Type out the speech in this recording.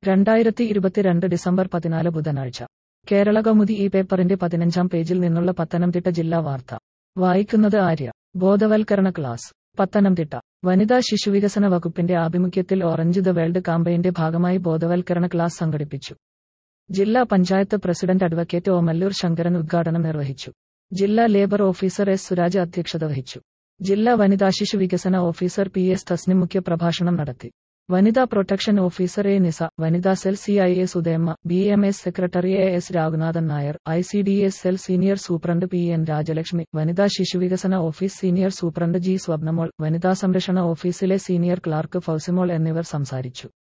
രണ്ടായിരത്തി ഇരുപത്തിരണ്ട് ഡിസംബർ പതിനാല് ബുധനാഴ്ച കേരള കൗമുദി ഈ പേപ്പറിന്റെ പതിനഞ്ചാം പേജിൽ നിന്നുള്ള പത്തനംതിട്ട ജില്ലാ വാർത്ത വായിക്കുന്നത് ആര്യ ബോധവൽക്കരണ ക്ലാസ് പത്തനംതിട്ട വനിതാ ശിശുവികസന വകുപ്പിന്റെ ആഭിമുഖ്യത്തിൽ ഓറഞ്ച് ദ വേൾഡ് കാമ്പയിന്റെ ഭാഗമായി ബോധവൽക്കരണ ക്ലാസ് സംഘടിപ്പിച്ചു ജില്ലാ പഞ്ചായത്ത് പ്രസിഡന്റ് അഡ്വക്കേറ്റ് ഓമല്ലൂർ ശങ്കരൻ ഉദ്ഘാടനം നിർവഹിച്ചു ജില്ലാ ലേബർ ഓഫീസർ എസ് സുരാജ് അധ്യക്ഷത വഹിച്ചു ജില്ലാ വനിതാ ശിശു വികസന ഓഫീസർ പി എസ് തസ്നിം മുഖ്യപ്രഭാഷണം നടത്തി വനിതാ പ്രൊട്ടക്ഷൻ ഓഫീസർ എ നിസ വനിതാ cell C I S Udayamma B M S secretary A S Raghunathan Nair I C D S cell senior superintendent P N Rajalakshmi വനിതാ ശിശുവികസന office senior superintendent G Swapnamol വനിതാ സംരക്ഷണ ഓഫീസിലെ സീനിയർ ക്ലാർക്ക് ഫൗസിമോൾ എന്നിവർ സംസാരിച്ചു